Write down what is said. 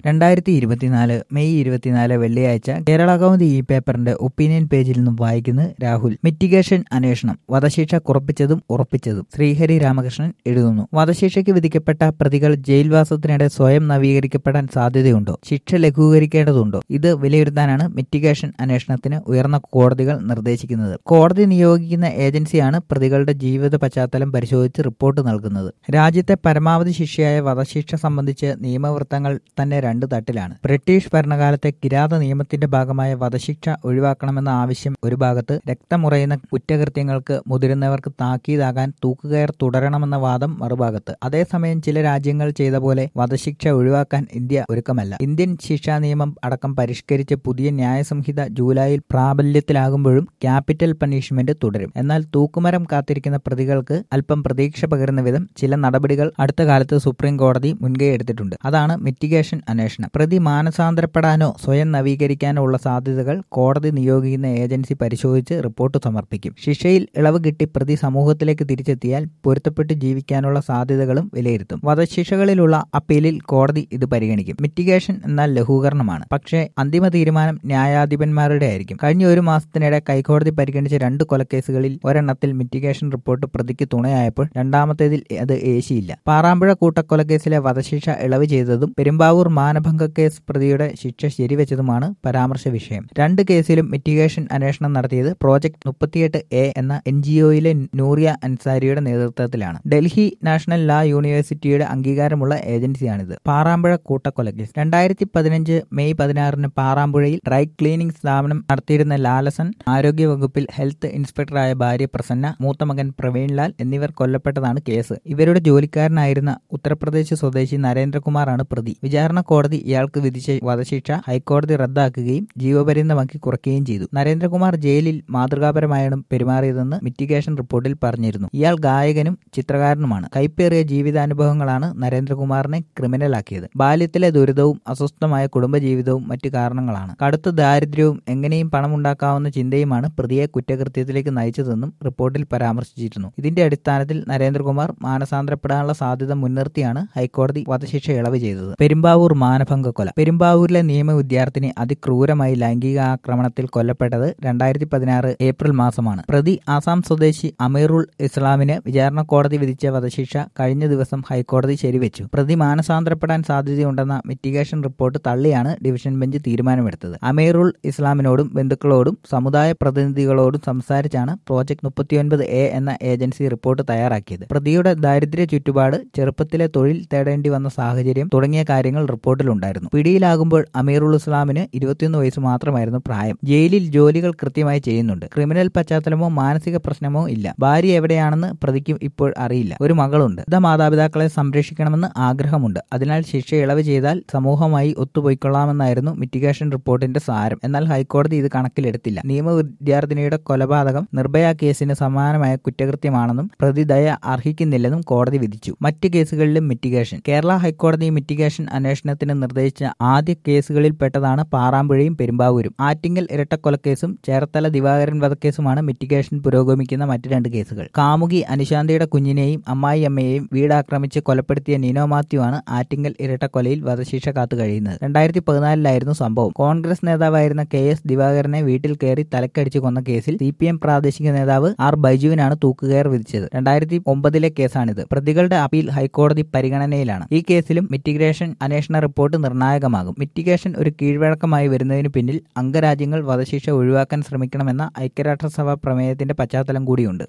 രണ്ടായിരത്തി ഇരുപത്തിനാല് മെയ് ഇരുപത്തിനാല് വെള്ളിയാഴ്ച കേരള കൗമുദി ഈ പേപ്പറിന്റെ ഒപ്പീനിയൻ പേജിൽ നിന്നും വായിക്കുന്നത് രാഹുൽ മിറ്റിഗേഷൻ അന്വേഷണം വധശിക്ഷ കുറപ്പിച്ചതും ഉറപ്പിച്ചതും ശ്രീഹരി രാമകൃഷ്ണൻ എഴുതുന്നു വധശിക്ഷയ്ക്ക് വിധിക്കപ്പെട്ട പ്രതികൾ ജയിൽവാസത്തിനിടെ സ്വയം നവീകരിക്കപ്പെടാൻ സാധ്യതയുണ്ടോ ശിക്ഷ ലഘൂകരിക്കേണ്ടതുണ്ടോ ഇത് വിലയിരുത്താനാണ് മിറ്റിഗേഷൻ അന്വേഷണത്തിന് ഉയർന്ന കോടതികൾ നിർദ്ദേശിക്കുന്നത് കോടതി നിയോഗിക്കുന്ന ഏജൻസിയാണ് പ്രതികളുടെ ജീവിത പശ്ചാത്തലം പരിശോധിച്ച് റിപ്പോർട്ട് നൽകുന്നത് രാജ്യത്തെ പരമാവധി ശിക്ഷയായ വധശിക്ഷ സംബന്ധിച്ച് നിയമവൃത്തങ്ങൾ തന്നെ രണ്ട് തട്ടിലാണ് ബ്രിട്ടീഷ് ഭരണകാലത്തെ കിരാത നിയമത്തിന്റെ ഭാഗമായ വധശിക്ഷ ഒഴിവാക്കണമെന്ന ആവശ്യം ഒരു ഭാഗത്ത് രക്തമുറയുന്ന കുറ്റകൃത്യങ്ങൾക്ക് മുതിരുന്നവർക്ക് താക്കീതാകാൻ തൂക്കുകയർ തുടരണമെന്ന വാദം മറുഭാഗത്ത് അതേസമയം ചില രാജ്യങ്ങൾ ചെയ്ത പോലെ വധശിക്ഷ ഒഴിവാക്കാൻ ഇന്ത്യ ഒരുക്കമല്ല ഇന്ത്യൻ ശിക്ഷാ നിയമം അടക്കം പരിഷ്കരിച്ച് പുതിയ ന്യായസംഹിത ജൂലൈയിൽ പ്രാബല്യത്തിലാകുമ്പോഴും ക്യാപിറ്റൽ പണിഷ്മെന്റ് തുടരും എന്നാൽ തൂക്കുമരം കാത്തിരിക്കുന്ന പ്രതികൾക്ക് അല്പം പ്രതീക്ഷ പകരുന്ന വിധം ചില നടപടികൾ അടുത്ത കാലത്ത് സുപ്രീം കോടതി മുൻകൈ എടുത്തിട്ടുണ്ട് അതാണ് മിറ്റിഗേഷൻ അന്വേഷണം പ്രതി മാനസാന്തരപ്പെടാനോ സ്വയം നവീകരിക്കാനോ ഉള്ള സാധ്യതകൾ കോടതി നിയോഗിക്കുന്ന ഏജൻസി പരിശോധിച്ച് റിപ്പോർട്ട് സമർപ്പിക്കും ശിക്ഷയിൽ ഇളവ് കിട്ടി പ്രതി സമൂഹത്തിലേക്ക് തിരിച്ചെത്തിയാൽ പൊരുത്തപ്പെട്ട് ജീവിക്കാനുള്ള സാധ്യതകളും വിലയിരുത്തും വധശിക്ഷകളിലുള്ള അപ്പീലിൽ കോടതി ഇത് പരിഗണിക്കും മിറ്റിഗേഷൻ എന്നാൽ ലഘൂകരണമാണ് പക്ഷേ അന്തിമ തീരുമാനം ന്യായാധിപന്മാരുടെ ആയിരിക്കും കഴിഞ്ഞ ഒരു മാസത്തിനിടെ കൈക്കോടതി പരിഗണിച്ച രണ്ട് കൊലക്കേസുകളിൽ ഒരെണ്ണത്തിൽ മിറ്റിഗേഷൻ റിപ്പോർട്ട് പ്രതിക്ക് തുണയായപ്പോൾ രണ്ടാമത്തേതിൽ അത് ഏശിയില്ല പാറാമ്പുഴ കൂട്ടക്കൊലക്കേസിലെ വധശിക്ഷ ഇളവ് ചെയ്തതും പെരുമ്പാവൂർ മാനഭംഗ കേസ് പ്രതിയുടെ ശിക്ഷ ശരിവെച്ചതുമാണ് പരാമർശ വിഷയം രണ്ട് കേസിലും മിറ്റിഗേഷൻ അന്വേഷണം നടത്തിയത് പ്രോജക്ട് മുപ്പത്തിയെട്ട് എ എന്ന എൻ ജി ഒയിലെ നൂറിയ അൻസാരിയുടെ നേതൃത്വത്തിലാണ് ഡൽഹി നാഷണൽ ലാ യൂണിവേഴ്സിറ്റിയുടെ അംഗീകാരമുള്ള ഏജൻസിയാണിത് പാറാമ്പുഴ കൂട്ടക്കൊലക്കേസ് രണ്ടായിരത്തി പതിനഞ്ച് മെയ് പതിനാറിന് പാറാമ്പുഴയിൽ ഡ്രൈ ക്ലീനിംഗ് സ്ഥാപനം നടത്തിയിരുന്ന ലാലസൻ ആരോഗ്യവകുപ്പിൽ ഹെൽത്ത് ഇൻസ്പെക്ടറായ ഭാര്യ പ്രസന്ന മൂത്ത മകൻ പ്രവീൺലാൽ എന്നിവർ കൊല്ലപ്പെട്ടതാണ് കേസ് ഇവരുടെ ജോലിക്കാരനായിരുന്ന ഉത്തർപ്രദേശ് സ്വദേശി നരേന്ദ്രകുമാറാണ് പ്രതി വിചാരണ കോടതി ഇയാൾക്ക് വിധിച്ച വധശിക്ഷ ഹൈക്കോടതി റദ്ദാക്കുകയും ജീവപര്യന്തമാക്കി കുറയ്ക്കുകയും ചെയ്തു നരേന്ദ്രകുമാർ ജയിലിൽ മാതൃകാപരമായാണ് പെരുമാറിയതെന്ന് മിറ്റിഗേഷൻ റിപ്പോർട്ടിൽ പറഞ്ഞിരുന്നു ഇയാൾ ഗായകനും ചിത്രകാരനുമാണ് കൈപ്പേറിയ ജീവിതാനുഭവങ്ങളാണ് നരേന്ദ്രകുമാറിനെ ക്രിമിനലാക്കിയത് ബാല്യത്തിലെ ദുരിതവും അസ്വസ്ഥമായ കുടുംബജീവിതവും മറ്റു കാരണങ്ങളാണ് കടുത്ത ദാരിദ്ര്യവും എങ്ങനെയും പണമുണ്ടാക്കാവുന്ന ചിന്തയുമാണ് പ്രതിയെ കുറ്റകൃത്യത്തിലേക്ക് നയിച്ചതെന്നും റിപ്പോർട്ടിൽ പരാമർശിച്ചിരുന്നു ഇതിന്റെ അടിസ്ഥാനത്തിൽ നരേന്ദ്രകുമാർ മാനസാന്തരപ്പെടാനുള്ള സാധ്യത മുൻനിർത്തിയാണ് ഹൈക്കോടതി വധശിക്ഷ ഇളവ് ചെയ്തത് പെരുമ്പാവൂർ മാനഭംഗ കൊല പെരുമ്പാവൂരിലെ നിയമ വിദ്യാർത്ഥിനി അതിക്രൂരമായി ലൈംഗിക ആക്രമണത്തിൽ കൊല്ലപ്പെട്ടത് രണ്ടായിരത്തി പതിനാറ് ഏപ്രിൽ മാസമാണ് പ്രതി ആസാം സ്വദേശി അമീറുൾ ഇസ്ലാമിന് വിചാരണ കോടതി വിധിച്ച വധശിക്ഷ കഴിഞ്ഞ ദിവസം ഹൈക്കോടതി ശരിവെച്ചു പ്രതി മാനസാന്തരപ്പെടാൻ സാധ്യതയുണ്ടെന്ന മിറ്റിഗേഷൻ റിപ്പോർട്ട് തള്ളിയാണ് ഡിവിഷൻ ബെഞ്ച് തീരുമാനമെടുത്തത് അമീറുൾ ഇസ്ലാമിനോടും ബന്ധുക്കളോടും സമുദായ പ്രതിനിധികളോടും സംസാരിച്ചാണ് പ്രോജക്ട് മുപ്പത്തിയൊൻപത് എ എന്ന ഏജൻസി റിപ്പോർട്ട് തയ്യാറാക്കിയത് പ്രതിയുടെ ദാരിദ്ര്യ ചുറ്റുപാട് ചെറുപ്പത്തിലെ തൊഴിൽ തേടേണ്ടി വന്ന സാഹചര്യം തുടങ്ങിയ കാര്യങ്ങൾ റിപ്പോർട്ടിലുണ്ടായിരുന്നു പിടിയിലാകുമ്പോൾ അമീറുൾ ഇസ്ലാമിന് ഇരുപത്തിയൊന്ന് വയസ്സ് മാത്രമായിരുന്നു പ്രായം ജയിലിൽ ജോലികൾ കൃത്യമായി ചെയ്യുന്നുണ്ട് ക്രിമിനൽ പശ്ചാത്തലമോ മാനസിക പ്രശ്നമോ ഇല്ല ഭാര്യ എവിടെയാണെന്ന് പ്രതിക്ക് ഇപ്പോൾ അറിയില്ല ഒരു മകളുണ്ട് വൃദ്ധ മാതാപിതാക്കളെ സംരക്ഷിക്കണമെന്ന് ആഗ്രഹമുണ്ട് അതിനാൽ ശിക്ഷ ഇളവ് ചെയ്താൽ സമൂഹമായി ഒത്തുപോയിക്കൊള്ളാമെന്നായിരുന്നു മിറ്റിഗേഷൻ റിപ്പോർട്ടിന്റെ സാരം എന്നാൽ ഹൈക്കോടതി ഇത് കണക്കിലെടുത്തില്ല നിയമ വിദ്യാർത്ഥിനിയുടെ കൊലപാതകം നിർഭയ കേസിന് സമാനമായ കുറ്റകൃത്യമാണെന്നും പ്രതി ദയ അർഹിക്കുന്നില്ലെന്നും കോടതി വിധിച്ചു മറ്റ് കേസുകളിലും മിറ്റിഗേഷൻ കേരള ഹൈക്കോടതി മിറ്റിഗേഷൻ അന്വേഷണത്തിന് നിർദ്ദേശിച്ച ആദ്യ കേസുകളിൽ പെട്ടതാണ് പാറാമ്പുഴയും പെരുമ്പാവൂരും ആറ്റിങ്ങൽ ഇരട്ടക്കൊലക്കേസും ചേർത്തല ദിവാകരൻ വധക്കേസുമാണ് മിറ്റിഗേഷൻ പുരോഗമിക്കുന്ന മറ്റ് രണ്ട് കേസുകൾ കാമുകി അനിശാന്തിയുടെ കുഞ്ഞിനെയും അമ്മായിയമ്മയെയും വീടാക്രമിച്ച് കൊലപ്പെടുത്തിയ നിനോ മാത്യു ആണ് ആറ്റിങ്ങൽ ഇരട്ടക്കൊലയിൽ വധശിക്ഷ കാത്തു കഴിയുന്നത് രണ്ടായിരത്തി പതിനാലിലായിരുന്നു സംഭവം കോൺഗ്രസ് നേതാവായിരുന്ന കെ എസ് ദിവാകരനെ വീട്ടിൽ കയറി തലക്കടിച്ച് കൊന്ന കേസിൽ സി പി എം പ്രാദേശിക നേതാവ് ആർ ബൈജുവിനാണ് തൂക്കുകയർ വിധിച്ചത് രണ്ടായിരത്തി ഒമ്പതിലെ കേസാണിത് പ്രതികളുടെ അപ്പീൽ ഹൈക്കോടതി പരിഗണനയിലാണ് ഈ കേസിലും മിറ്റിഗേഷൻ അന്വേഷണ റിപ്പോർട്ട് നിർണായകമാകും മിറ്റിഗേഷൻ ഒരു കീഴ്വഴക്കമായി വരുന്നതിന് പിന്നിൽ അംഗരാജ്യങ്ങൾ വധശിക്ഷ ഒഴിവാക്കാൻ ശ്രമിക്കണമെന്ന ഐക്യരാഷ്ട്രസഭ പ്രമേയത്തിന്റെ പശ്ചാത്തലം കൂടിയുണ്ട്